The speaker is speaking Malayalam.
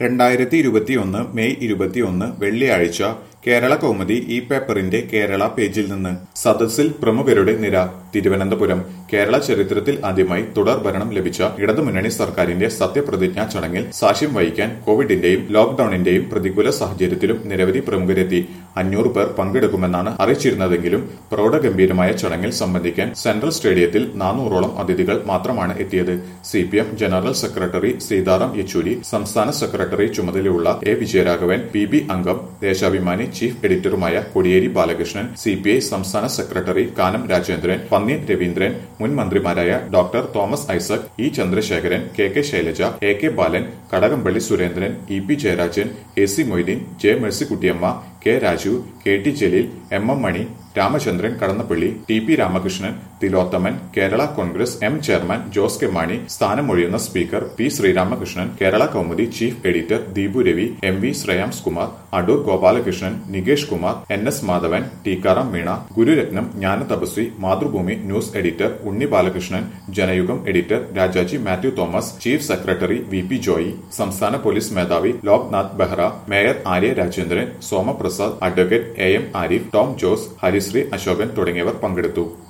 രണ്ടായിരത്തി ഇരുപത്തിയൊന്ന് മെയ് ഇരുപത്തിയൊന്ന് വെള്ളിയാഴ്ച കേരള കൗമുദി ഈ പേപ്പറിന്റെ കേരള പേജിൽ നിന്ന് സദസ്സിൽ പ്രമുഖരുടെ നിര തിരുവനന്തപുരം കേരള ചരിത്രത്തിൽ ആദ്യമായി തുടർ ഭരണം ലഭിച്ച ഇടതുമുന്നണി സർക്കാരിന്റെ സത്യപ്രതിജ്ഞാ ചടങ്ങിൽ സാക്ഷ്യം വഹിക്കാൻ കോവിഡിന്റെയും ലോക്ഡൌണിന്റെയും പ്രതികൂല സാഹചര്യത്തിലും നിരവധി പ്രമുഖരെത്തി അഞ്ഞൂറ് പേർ പങ്കെടുക്കുമെന്നാണ് അറിയിച്ചിരുന്നതെങ്കിലും പ്രൗഢഗംഭീരമായ ചടങ്ങിൽ സംബന്ധിക്കാൻ സെൻട്രൽ സ്റ്റേഡിയത്തിൽ നാനൂറോളം അതിഥികൾ മാത്രമാണ് എത്തിയത് C P M general secretary Sitaram Yechury സംസ്ഥാന സെക്രട്ടറി ചുമതലയുള്ള എ വിജയരാഘവൻ പി ബി അംഗം ദേശാഭിമാനി ചീഫ് എഡിറ്ററുമായ Kodiyeri Balakrishnan C P I സംസ്ഥാന സെക്രട്ടറി കാനം രാജേന്ദ്രൻ പന്ന്യൻ രവീന്ദ്രൻ മുൻ മന്ത്രിമാരായ doctor Thomas Isaac E Chandrasekharan K K Shailaja A K Balan Kadakampally Surendran E P Jayarajan A C Moideen J Mercykuttyamma K Raju K T Jaleel M M Mani Ramachandran Kadannappally T P Ramakrishnan Thilothaman Kerala Congress M chairman Jose K Mani സ്ഥാനമൊഴിയുന്ന speaker P Sreeramakrishnan Kerala Kaumudi chief editor Deepu Ravi M V Shreyams Kumar Adoor Gopalakrishnan Nikesh Kumar N S Madhavan Tikaram Meena Gururatnam Jnana Thapaswi Mathrubhumi news editor Unni Balakrishnan Janayugom editor Rajaji Mathew Thomas chief secretary V P Joy സംസ്ഥാന പോലീസ് മേധാവി Loknath Behera mayor Arya Rajendran Somaprasad advocate A M Arif Tom Jose Harisree Ashokan തുടങ്ങിയവർ പങ്കെടുത്തു